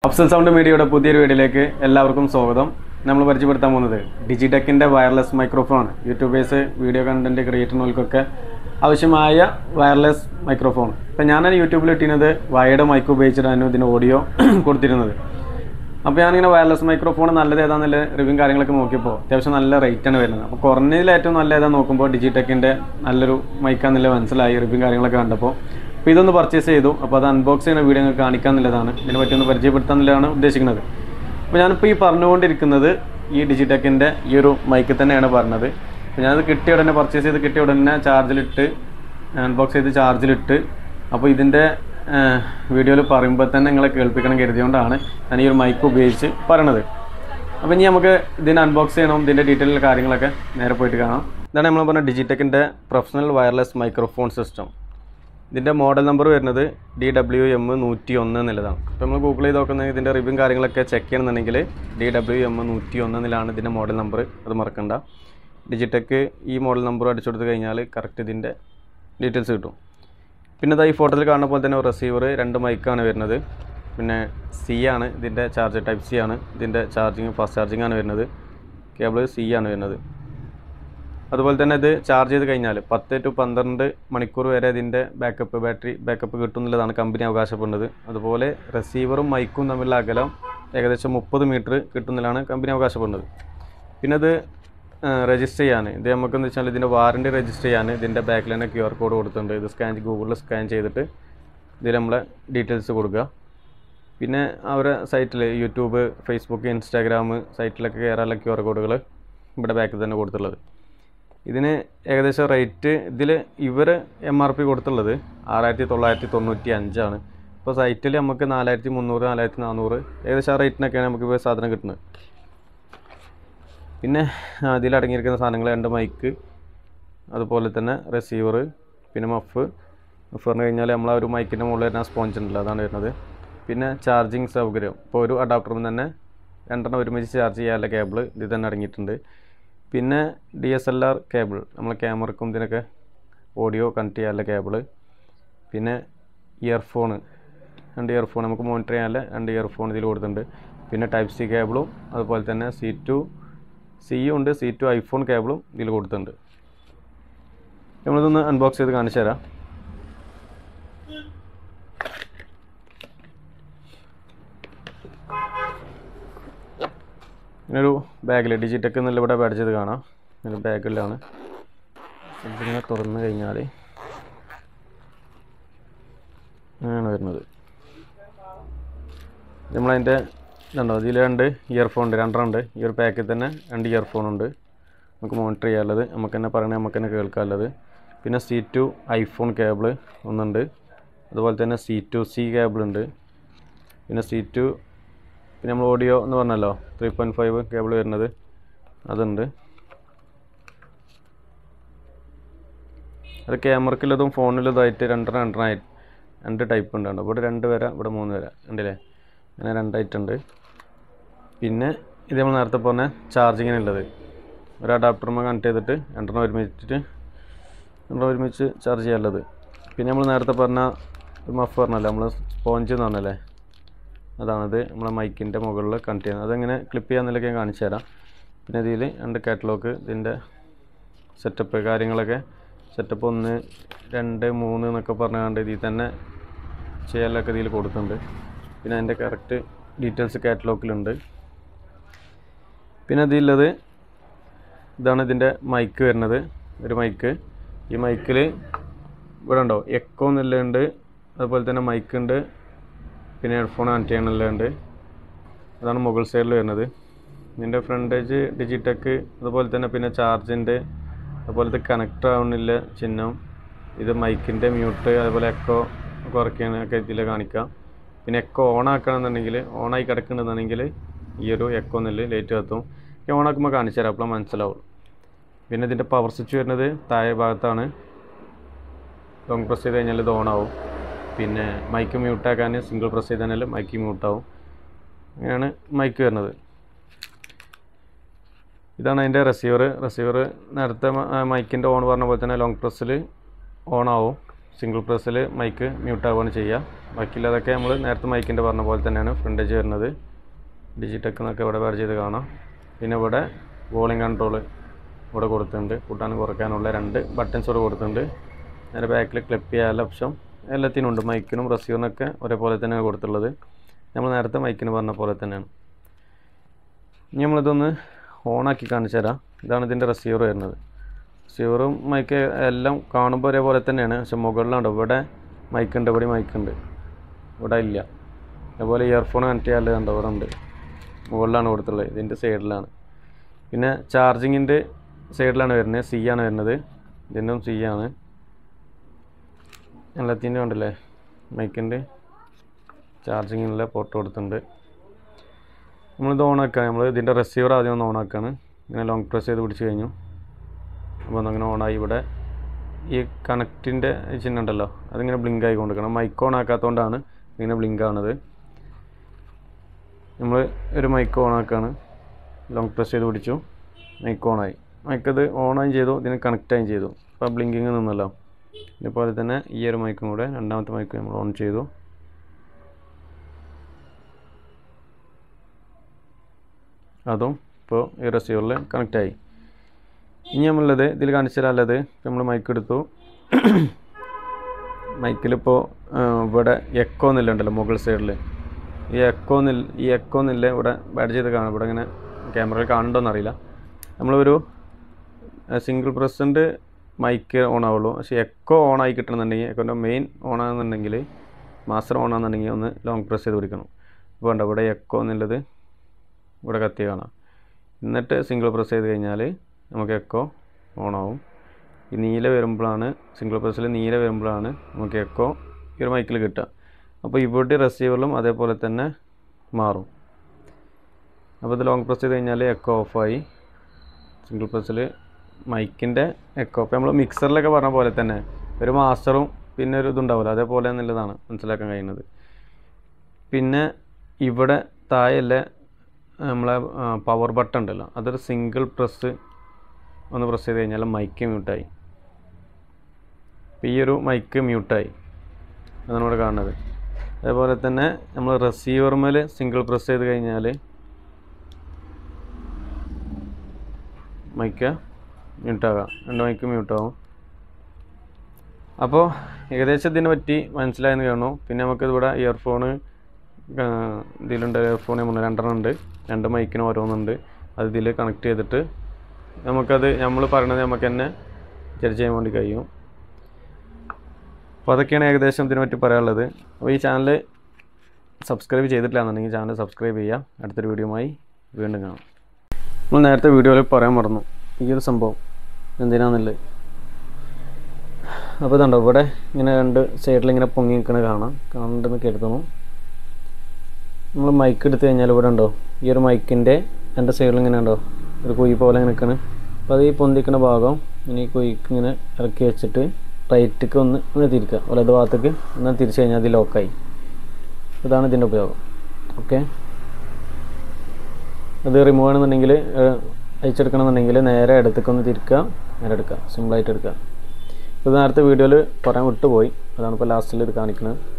Afsal sound മീഡിയയുടെ പുതിയൊരു വീഡിയോയിലേക്ക് എല്ലാവർക്കും സ്വാഗതം നമ്മൾ പരിചയപ്പെടുത്താൻ പോകുന്നത് ഡിജിടെക്കിൻ്റെ wireless microphone YouTubers video content ക്രിയേറ്ററിനൊക്കെ ആവശ്യമായ വയർലെസ് മൈക്രോഫോൺ ഇപ്പം ഞാൻ യൂട്യൂബിൽ ഇട്ടിരുന്നത് വയർഡ് മൈക്ക് ഉപയോഗിച്ചിട്ടാണ് ഇതിന് ഓഡിയോ കൊടുത്തിരുന്നത് അപ്പോൾ ഞാനിങ്ങനെ വയർലെസ് മൈക്രോഫോൺ നല്ലത് ഏതാണെന്നുള്ള റിവ്യൂ കാര്യങ്ങളൊക്കെ നോക്കിയപ്പോൾ അത്യാവശ്യം നല്ല റേറ്റാണ് വരുന്നത് അപ്പോൾ കുറഞ്ഞതിൽ ഏറ്റവും നല്ല ഏതാ നോക്കുമ്പോൾ ഡിജിടെക്കിൻ്റെ നല്ലൊരു മൈക്കാന്നുള്ള മനസ്സിലായി റിവ്യൂ കാര്യങ്ങളൊക്കെ കണ്ടപ്പോൾ അപ്പോൾ ഇതൊന്ന് പർച്ചേസ് ചെയ്തു അപ്പോൾ അത് അൺബോക്സ് ചെയ്യുന്ന വീഡിയോ നിങ്ങൾക്ക് കാണിക്കാന്നുള്ളതാണ് ഇതിനെ പറ്റി ഒന്ന് പരിചയപ്പെടുത്താന്നുള്ളതാണ് ഉദ്ദേശിക്കുന്നത് അപ്പോൾ ഞാനിപ്പോൾ ഈ പറഞ്ഞുകൊണ്ടിരിക്കുന്നത് ഈ ഡിജിടെക്കിൻ്റെ ഈ ഒരു മൈക്കിൽ തന്നെയാണ് പറഞ്ഞത് അപ്പോൾ ഞാനത് കിട്ടിയ ഉടനെ പർച്ചേസ് ചെയ്ത് കിട്ടിയ ഉടനെ ചാർജിലിട്ട് അൺബോക്സ് ചെയ്ത് ചാർജിലിട്ട് അപ്പോൾ ഇതിൻ്റെ വീഡിയോയിൽ പറയുമ്പോൾ തന്നെ നിങ്ങളെ കേൾപ്പിക്കണം കരുതിയോണ്ടാണ് ഞാൻ ഈ ഒരു മൈക്ക് ഉപയോഗിച്ച് പറയണത് അപ്പോൾ ഇനി നമുക്ക് ഇതിനെ അൺബോക്സ് ചെയ്യണം ഇതിൻ്റെ ഡീറ്റെയിൽ കാര്യങ്ങളൊക്കെ നേരെ പോയിട്ട് കാണാം ഇതാണ് നമ്മൾ പറഞ്ഞ ഡിജിടെക്കിൻ്റെ പ്രൊഫഷണൽ വയർലെസ് മൈക്രോഫോൺ സിസ്റ്റം ഇതിൻ്റെ മോഡൽ നമ്പർ വരുന്നത് ഡി ഡബ്ല്യു എം നൂറ്റി ഒന്ന് എന്നുള്ളതാണ് അപ്പോൾ നമ്മൾ ഗൂഗിൾ ചെയ്ത് നോക്കുന്ന ഇതിൻ്റെ റിവ്യൂ കാര്യങ്ങളൊക്കെ ചെക്ക് ചെയ്യണമെന്നുണ്ടെങ്കിൽ ഡി ഡബ്ല്യു എം നൂറ്റി ഒന്ന് എന്നിലാണ് ഇതിൻ്റെ മോഡൽ നമ്പർ അത് മറക്കണ്ട ഡിജിടെക്ക് ഈ മോഡൽ നമ്പർ അടിച്ചു കൊടുത്ത് കഴിഞ്ഞാൽ കറക്റ്റ് ഇതിൻ്റെ ഡീറ്റെയിൽസ് കിട്ടും പിന്നെ ഇതാ ഈ ഫോട്ടോയിൽ കാണുന്ന പോലെ തന്നെ റിസീവർ രണ്ട് മൈക്കാണ് വരുന്നത് പിന്നെ സി ആണ് ഇതിൻ്റെ ചാർജ് ടൈപ്പ് സി ആണ് ഇതിൻ്റെ ചാർജിങ് ഫാസ്റ്റ് ചാർജിങ് ആണ് വരുന്നത് കേബിൾ സി ആണ് വരുന്നത് അതുപോലെ തന്നെ ഇത് ചാർജ് ചെയ്ത് കഴിഞ്ഞാൽ പത്ത് ടു പന്ത്രണ്ട് മണിക്കൂർ വരെ ഇതിൻ്റെ ബാക്കപ്പ് ബാറ്ററി ബാക്കപ്പ് കിട്ടും എന്നുള്ളതാണ് കമ്പനി അവകാശപ്പെടുന്നത് അതുപോലെ റിസീവറും മൈക്കും തമ്മിലുള്ള അകലം ഏകദേശം മുപ്പത് മീറ്റർ കിട്ടുന്നതിലാണ് കമ്പനി അവകാശപ്പെടുന്നത് പിന്നെ ഇത് രജിസ്റ്റർ ചെയ്യാൻ ഇത് നമുക്ക് എന്ന് വെച്ചാൽ ഇതിൻ്റെ വാറണ്ടി രജിസ്റ്റർ ചെയ്യാൻ ഇതിൻ്റെ ബാക്കിൽ തന്നെ ക്യു ആർ കോഡ് കൊടുത്തിട്ടുണ്ട് ഇത് സ്കാൻ ഗൂഗിളിൽ സ്കാൻ ചെയ്തിട്ട് ഇതിൽ നമ്മളെ ഡീറ്റെയിൽസ് കൊടുക്കുക പിന്നെ അവരെ സൈറ്റിൽ യൂട്യൂബ് ഫേസ്ബുക്ക് ഇൻസ്റ്റാഗ്രാം സൈറ്റിലൊക്കെ കയറാനുള്ള ക്യു ആർ കോഡുകൾ ഇവിടെ ബാക്കിൽ തന്നെ കൊടുത്തുള്ളത് ഇതിന് ഏകദേശം റേറ്റ് ഇതിൽ ഇവർ എം ആർ പി കൊടുത്തുള്ളത് ആറായിരത്തി തൊള്ളായിരത്തി തൊണ്ണൂറ്റി അഞ്ചാണ് ഇപ്പോൾ സൈറ്റിൽ നമുക്ക് നാലായിരത്തി മുന്നൂറ് നാലായിരത്തി നാനൂറ് ഏകദേശം ആ റേറ്റിനൊക്കെയാണ് നമുക്ക് ഇപ്പോൾ സാധനം കിട്ടുന്നത് പിന്നെ അതിൽ അടങ്ങിയിരിക്കുന്ന സാധനങ്ങൾ രണ്ട് മൈക്ക് അതുപോലെ തന്നെ റിസീവർ പിന്നെ മഫ് മഫ് പറഞ്ഞു കഴിഞ്ഞാൽ നമ്മൾ ആ ഒരു മൈക്കിൻ്റെ മുകളിൽ വരുന്ന സ്പോഞ്ച് ഉണ്ടല്ലോ അതാണ് വരുന്നത് പിന്നെ ചാർജിങ് സൗകര്യം ഇപ്പോൾ ഒരു അഡാപ്റ്ററിൽ തന്നെ രണ്ടെണ്ണം ഒരുമിച്ച് ചാർജ് ചെയ്യാനുള്ള കേബിൾ ഇതിൽ തന്നെ അടങ്ങിയിട്ടുണ്ട് പിന്നെ D S L R cable നമ്മൾ ക്യാമറക്കും ഇതിനൊക്കെ ഓഡിയോ കണക്ട് ചെയ്യാനുള്ള കേബിൾ പിന്നെ ഇയർഫോൺ രണ്ട് ഇയർഫോൺ നമുക്ക് മോണിറ്റർ ചെയ്യാനുള്ള രണ്ട് ഇയർഫോൺ ഇതിൽ കൊടുത്തിട്ടുണ്ട് പിന്നെ ടൈപ്പ് സി കേബിളും അതുപോലെ തന്നെ സി ടു സിയും ഉണ്ട് സി ടു ഐഫോൺ കേബിളും ഇതിൽ കൊടുത്തിട്ടുണ്ട് നമ്മളിതൊന്ന് അൺബോക്സ് ചെയ്ത് കാണിച്ചു തരാം ഇങ്ങനൊരു ബാഗിൽ ഡിജിടെക് എന്നുള്ള ഇവിടെ പഠിച്ചത് കാണാം ഒരു ബാഗിലാണ് ഇതിങ്ങനെ തുറന്നു കഴിഞ്ഞാൽ അങ്ങനെയാണ് വരുന്നത് നമ്മളതിൻ്റെ ഇതുണ്ടോ ഇതിൽ രണ്ട് ഇയർഫോൺ ഉണ്ട് രണ്ടെണ്ണം ഉണ്ട് ഈ ഒരു പാക്കിൽ തന്നെ രണ്ട് ഇയർഫോൺ ഉണ്ട് നമുക്ക് മോണിറ്റർ ചെയ്യാനുള്ളത് നമുക്ക് തന്നെ പറയണേ നമുക്ക് തന്നെ കേൾക്കാനുള്ളത് പിന്നെ സി ടു ഐഫോൺ കേബിൾ ഒന്നുണ്ട് അതുപോലെ തന്നെ സി ടു സി കേബിൾ ഉണ്ട് പിന്നെ സി ടു പിന്നെ നമ്മൾ ഓഡിയോ എന്ന് പറഞ്ഞല്ലോ ത്രീ പോയിൻറ്റ് ഫൈവ് കേബിൾ വരുന്നത് അതുണ്ട് അത് ക്യാമറക്കുള്ളതും ഫോണിലതുമായിട്ട് രണ്ടെണ്ണം രണ്ടെണ്ണമായിട്ട് രണ്ട് ടൈപ്പ് ഉണ്ട് കേട്ടോ ഇവിടെ രണ്ട് വര ഇവിടെ മൂന്ന് വര ഉണ്ടല്ലേ അങ്ങനെ രണ്ടായിട്ടുണ്ട് പിന്നെ ഇത് നമ്മൾ നേരത്തെ പറഞ്ഞ ചാർജിങ്ങിനുള്ളത് ഒരു അഡാപ്റ്ററുമ്പോൾ കണക്ട് ചെയ്തിട്ട് രണ്ടെണ്ണം ഒരുമിച്ചിട്ട് രണ്ടെണ്ണം ഒരുമിച്ച് ചാർജ് ചെയ്യാനുള്ളത് പിന്നെ നമ്മൾ നേരത്തെ പറഞ്ഞ ഒരു മഫ് പറഞ്ഞല്ലോ നമ്മൾ സ്പോഞ്ച് എന്ന് പറഞ്ഞല്ലേ അതാണിത് നമ്മളെ മൈക്കിൻ്റെ മുകളിൽ കണക്ട് ചെയ്യുന്നത് അതെങ്ങനെ ക്ലിപ്പ് ചെയ്യാമെന്നുള്ളതൊക്കെ ഞാൻ കാണിച്ചു തരാം പിന്നെ ഇതിൽ രണ്ട് കാറ്റലോഗ് ഇതിൻ്റെ സെറ്റപ്പ് കാര്യങ്ങളൊക്കെ സെറ്റപ്പ് ഒന്ന് രണ്ട് മൂന്ന് എന്നൊക്കെ പറഞ്ഞുകൊണ്ട് ഇതിൽ തന്നെ ചെയ്യാനൊക്കെ ഇതിൽ കൊടുക്കുന്നുണ്ട് പിന്നെ അതിൻ്റെ കറക്റ്റ് ഡീറ്റെയിൽസ് കാറ്റലോഗിലുണ്ട് പിന്നെ ഇതിലുള്ളത് ഇതാണ് ഇതിൻ്റെ മൈക്ക് വരുന്നത് ഒരു മൈക്ക് ഈ മൈക്കിൽ ഇവിടെ ഉണ്ടോ എക്കോ എന്നുള്ളതുണ്ട് അതുപോലെ തന്നെ മൈക്ക് ഉണ്ട് പിന്നെ ഹെഡ്ഫോൺ കണക്ട് ചെയ്യാനുള്ളതുണ്ട് അതാണ് മുകൾ സൈഡിൽ വരുന്നത് ഇതിൻ്റെ ഫ്രണ്ടേജ് ഡിജിടെക്ക് അതുപോലെ തന്നെ പിന്നെ ചാർജിൻ്റെ അതുപോലത്തെ കണക്ട് ആവുന്നില്ല ചിഹ്നം ഇത് മൈക്കിൻ്റെ മ്യൂട്ട് അതുപോലെ എക്കോ കുറയ്ക്കാനൊക്കെ ഇതിൽ കാണിക്കാം പിന്നെ എക്കോ ഓൺ ആക്കണമെന്നുണ്ടെങ്കിൽ ഓണായി കിടക്കുന്നുണ്ടെന്നുണ്ടെങ്കിൽ ഈ ഒരു എക്കോ എന്നില്ല ലൈറ്റ് കത്തും ഈ ഓൺ ആക്കുമ്പോൾ കാണിച്ചു തരാം അപ്പോൾ മനസ്സിലാവും പിന്നെ ഇതിൻ്റെ പവർ സ്വിച്ച് വരുന്നത് താഴെ ഭാഗത്താണ് ലോങ് പ്രസ് ചെയ്ത് കഴിഞ്ഞാൽ ഇത് ഓണാവും പിന്നെ മൈക്ക് മ്യൂട്ടാക്കാൻ സിംഗിൾ പ്രസ് ചെയ്ത് കഴിഞ്ഞാൽ മൈക്ക് മ്യൂട്ടാവും അങ്ങനെയാണ് മൈക്ക് വരുന്നത് ഇതാണ് അതിൻ്റെ റിസീവർ റിസീവർ നേരത്തെ മൈക്കിൻ്റെ ഓൺ പറഞ്ഞ പോലെ തന്നെ ലോങ് പ്രസ്സിൽ ഓൺ ആവും സിംഗിൾ പ്രസ്സിൽ മൈക്ക് മ്യൂട്ട് ആവുകയാണ് ചെയ്യുക ബാക്കിയുള്ളതൊക്കെ നമ്മൾ നേരത്തെ മൈക്കിൻ്റെ പറഞ്ഞ പോലെ തന്നെയാണ് ഫ്രണ്ടേജ് വരുന്നത് ഡിജിടെക് എന്നൊക്കെ ഇവിടെ വേറെ ചെയ്ത് കാണാം പിന്നെ ഇവിടെ വോളിംഗ് കൺട്രോൾ ഇവിടെ കൊടുത്തിട്ടുണ്ട് കൂട്ടാനും കുറയ്ക്കാനുള്ള രണ്ട് ബട്ടൺസ് ഇവിടെ കൊടുത്തിട്ടുണ്ട് നേരെ ബാക്കിൽ ക്ലിപ്പ് ചെയ്യാനുള്ള ഓപ്ഷൻ എല്ലാത്തിനും ഉണ്ട് മൈക്കിനും റിസീവറിനൊക്കെ ഒരേപോലെ തന്നെയാണ് കൊടുത്തുള്ളത് നമ്മൾ നേരത്തെ മൈക്കിന് പറഞ്ഞ പോലെ തന്നെയാണ് ഇനി നമ്മളിതൊന്ന് ഓണാക്കി കാണിച്ചു തരാം ഇതാണ് ഇതിൻ്റെ റിസീവർ വരുന്നത് റിസീവറും മൈക്ക് എല്ലാം കാണുമ്പോൾ ഒരേപോലെ തന്നെയാണ് പക്ഷെ മുകളിലുണ്ട് ഇവിടെ മൈക്കുണ്ട് ഇവിടെ മൈക്കുണ്ട് ഇവിടെ ഇല്ല അതുപോലെ ഇയർഫോൺ കണക്ട് ചെയ്യാനുള്ളത് കണ്ടോ ഇവിടെ ഉണ്ട് മുകളിലാണ് കൊടുത്തുള്ളത് ഇതിൻ്റെ സൈഡിലാണ് പിന്നെ ചാർജിങ്ങിൻ്റെ സൈഡിലാണ് വരുന്നത് സി ആണ് വരുന്നത് ഇതിൻ്റെ സി ആണ് എല്ലാത്തിൻ്റെ ഉണ്ടല്ലേ മൈക്കിൻ്റെ ചാർജിങ്ങിനുള്ള പോർട്ട് കൊടുത്തിട്ടുണ്ട് നമ്മളിത് ഓണാക്കുക നമ്മൾ ഇതിൻ്റെ റിസീവർ ആദ്യം ഒന്ന് ഓണാക്കുകയാണ് ഇങ്ങനെ ലോങ് പ്രസ് ചെയ്ത് പിടിച്ച് കഴിഞ്ഞു അപ്പോൾ അങ്ങനെ ഓണായി ഇവിടെ ഈ കണക്റ്റിൻ്റെ ചിഹ്നം ഉണ്ടല്ലോ അതിങ്ങനെ ബ്ലിങ്ക് ആയി കൊണ്ടിരിക്കണം മൈക്ക് ഓൺ ആക്കാത്തതുകൊണ്ടാണ് ഇങ്ങനെ ബ്ലിങ്ക് ആവുന്നത് നമ്മൾ ഒരു മൈക്ക് ഓൺ ആക്കുകയാണ് ലോങ് പ്രസ് ചെയ്ത് പിടിച്ചു മൈക്ക് ഓണായി മൈക്കത് ഓണായും ചെയ്തു ഇതിന് കണക്റ്റായും ചെയ്തു അപ്പോൾ ബ്ലിങ്കിങ് നിന്നല്ലോ ഇതുപോലെ തന്നെ ഈ ഒരു മൈക്കും കൂടെ രണ്ടാമത്തെ മൈക്ക് നമ്മൾ ഓൺ ചെയ്തു അതും ഇപ്പോൾ ഈ റിസീവറിൽ കണക്റ്റായി ഇനി നമ്മളുള്ളത് ഇതിൽ കാണിച്ചാലുള്ളത് നമ്മൾ മൈക്ക് എടുത്തു മൈക്കിലിപ്പോൾ ഇവിടെ എക്കോ എന്നില്ല ഉണ്ടല്ലോ മുകൾ സൈഡിൽ ഈ എക്കോ എന്നില്ല ഈ എക്കോ എന്നില്ല ഇവിടെ ബാഡ് ചെയ്ത് കാണാം ഇവിടെ ഇങ്ങനെ ക്യാമറയിൽ കാണുന്നുണ്ടോയെന്ന് അറിയില്ല നമ്മളൊരു സിംഗിൾ പ്രസൻറ്റ് മൈക്ക് ഓൺ ആവുള്ളൂ പക്ഷേ എക്കോ ഓൺ ആയി കിട്ടണമെന്നുണ്ടെങ്കിൽ എക്കോൻ്റെ മെയിൻ ഓൺ ആണെന്നുണ്ടെങ്കിൽ മാസ്റ്റർ ഓൺ ആണെന്നുണ്ടെങ്കിൽ ഒന്ന് ലോങ് പ്രസ് ചെയ്ത് പിടിക്കണം അപ്പോൾ ഉണ്ടോ ഇവിടെ എക്കോ എന്നുള്ളത് ഇവിടെ കത്തി കാണാം എന്നിട്ട് സിംഗിൾ പ്രസ് ചെയ്ത് കഴിഞ്ഞാൽ നമുക്ക് എക്കോ ഓണാവും ഈ നീല വരുമ്പോഴാണ് സിംഗിൾ പ്രസ്സിൽ നീല വരുമ്പോഴാണ് നമുക്ക് എക്കോ ഈ ഒരു മൈക്കിൽ കിട്ടുക അപ്പോൾ ഇവിടെ റിസീവറിലും അതേപോലെ തന്നെ മാറും അപ്പോൾ ഇത് ലോങ് പ്രസ് ചെയ്ത് കഴിഞ്ഞാൽ എക്കോ ഓഫായി സിംഗിൾ പ്രസ്സിൽ മൈക്കിൻ്റെ എക്കോ ഇപ്പോൾ നമ്മൾ മിക്സറിലൊക്കെ പറഞ്ഞ പോലെ തന്നെ ഒരു മാസ്റ്ററും പിന്നെ ഒരു ഇതുണ്ടാവില്ല അതേപോലെ എന്നുള്ളതാണ് മനസ്സിലാക്കാൻ കഴിയുന്നത് പിന്നെ ഇവിടെ താഴെയല്ലേ നമ്മളെ പവർ ബട്ടൺ ഉണ്ടല്ലോ അതൊരു സിംഗിൾ പ്രസ് ഒന്ന് പ്രസ് ചെയ്ത് കഴിഞ്ഞാൽ മൈക്ക് മ്യൂട്ടായി ഈ ഒരു മൈക്ക് മ്യൂട്ടായി അതാണ് ഇവിടെ കാണുന്നത് അതേപോലെ തന്നെ നമ്മൾ റിസീവർമേൽ സിംഗിൾ പ്രസ് ചെയ്ത് കഴിഞ്ഞാൽ മൈക്ക് മ്യൂട്ടാകാം രണ്ട് മൈക്ക് മ്യൂട്ടാവും അപ്പോൾ ഏകദേശം ഇതിനെ പറ്റി മനസ്സിലായെന്ന് കാണുന്നു പിന്നെ നമുക്ക് ഇവിടെ ഇയർഫോണ് ഇതിലുണ്ട് ഇയർഫോൺ നമ്മൾ രണ്ടെണ്ണം ഉണ്ട് രണ്ട് മൈക്കിനും ഓരോന്നുണ്ട് അത് ഇതിൽ കണക്ട് ചെയ്തിട്ട് നമുക്കത് നമ്മൾ പറയണത് നമുക്ക് തന്നെ ജഡ്ജ് ചെയ്യാൻ വേണ്ടി കഴിയും അപ്പോൾ അതൊക്കെയാണ് ഏകദേശം ഇതിനെ പറ്റി പറയാനുള്ളത് അപ്പോൾ ഈ ചാനൽ സബ്സ്ക്രൈബ് ചെയ്തിട്ടില്ല എന്നുണ്ടെങ്കിൽ ചാനൽ സബ്സ്ക്രൈബ് ചെയ്യുക അടുത്തൊരു വീഡിയോയുമായി വീണ്ടും കാണാം നമ്മൾ നേരത്തെ വീഡിയോയിൽ പറയാൻ മറന്നു ഈ ഒരു സംഭവം എന്തിനാന്നുള്ളത് അപ്പോൾ ഇതുണ്ടോ ഇവിടെ ഇങ്ങനെ രണ്ട് സൈഡിൽ ഇങ്ങനെ പൊങ്ങി നിൽക്കണ കാണാം കാണുന്നുണ്ടെന്ന് കരുതുന്നു നമ്മൾ മൈക്ക് എടുത്തു കഴിഞ്ഞാൽ ഇവിടെ ഉണ്ടോ ഈ ഒരു മൈക്കിൻ്റെ രണ്ട് സൈഡിൽ ഇങ്ങനെ ഉണ്ടോ ഒരു കുഴി പോലെ നിൽക്കണ് അപ്പോൾ അത് ഈ പൊന്തിക്കുന്ന ഭാഗം ഇനി ഈ കുഴിക്ക് ഇങ്ങനെ ഇറക്കി വെച്ചിട്ട് റൈറ്റിക്ക് ഒന്ന് ഒന്ന് തിരിക്കുക വലത് ഭാഗത്തേക്ക് ഒന്ന് തിരിച്ചു കഴിഞ്ഞാൽ അത് ലോക്കായി ഇതാണ് ഇതിൻ്റെ ഉപയോഗം ഓക്കെ അത് റിമൂവ് ചെയ്യണമെന്നുണ്ടെങ്കിൽ അയച്ചെടുക്കണമെന്നുണ്ടെങ്കിൽ നേരെ ഇടത്തേക്കൊന്ന് തിരിക്കുക നേരെ എടുക്കുക സിമ്പിളായിട്ട് എടുക്കുക ഇത് നേരത്തെ വീഡിയോയിൽ പറയാൻ വിട്ടുപോയി അതാണ് ഇപ്പോൾ ലാസ്റ്റിൽ ഇത് കാണിക്കുന്നത്